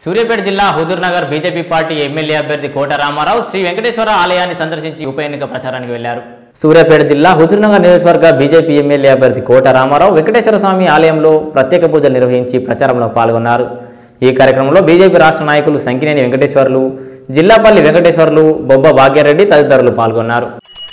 సూర్యాపేట జిల్లా Huzurnagar BJP party MLA అభ్యర్థి కోట రామారావు శ్రీ వెంకటేశ్వర ఆలయాన్ని సందర్శించి ఉప ఎన్నిక ప్రచారానికి వెళ్లారు సూర్యాపేట జిల్లా హుజూర్నగర్ నియోజకవర్గ బీజేపీ ఎమ్మెల్యే అభ్యర్థి కోట రామారావు వెంకటేశ్వర స్వామి ఆలయంలో ప్రత్యేక పూజలు నిర్వహించి ప్రచారంలో పాల్గొన్నారు ఈ కార్యక్రమంలో బీజేపీ రాష్ట్ర నాయకులు సంకినేని వెంకటేశ్వర్లు జిల్లాపల్లి వెంకటేశ్వర్లు బొబ్బ భాగ్యారెడ్డి తదితరులు పాల్గొన్నారు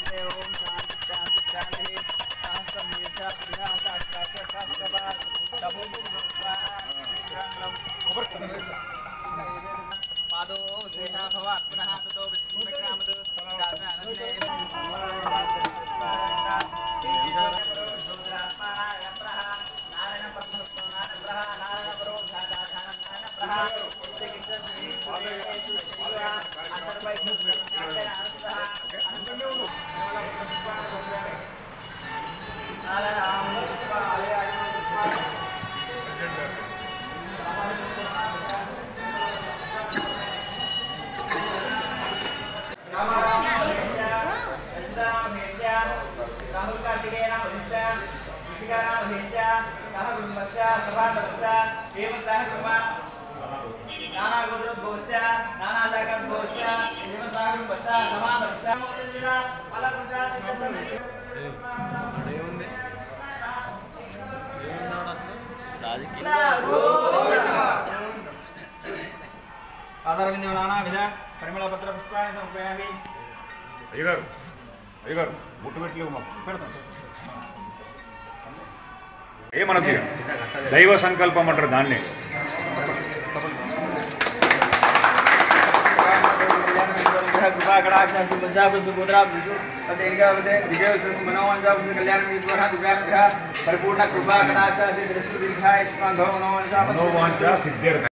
ఆధారవిందో నానా విధ పరిమళ పత్ర పుష్పాన్ని సమర్పయామి అయ్యగారు అయ్యగారు ముట్టు పెట్టలేవు మాకు పెడతాం ఏ మనకి దైవ సంకల్పం అంటారు దాన్ని కృపా కడాక్ష సుభాపు సుభద్రా విష్ణు తదేనికావతే విజయ మనోవంజాపు కళ్యాణ ఈశ్వర దివ్యానుగ్రహ పరిపూర్ణ కృపా కడాక్ష శ్రీ దృష్టి దీర్ఘాయ శుభాంగో మనోవంజాపు మనోవాంఛ సిద్ధ్యర్థ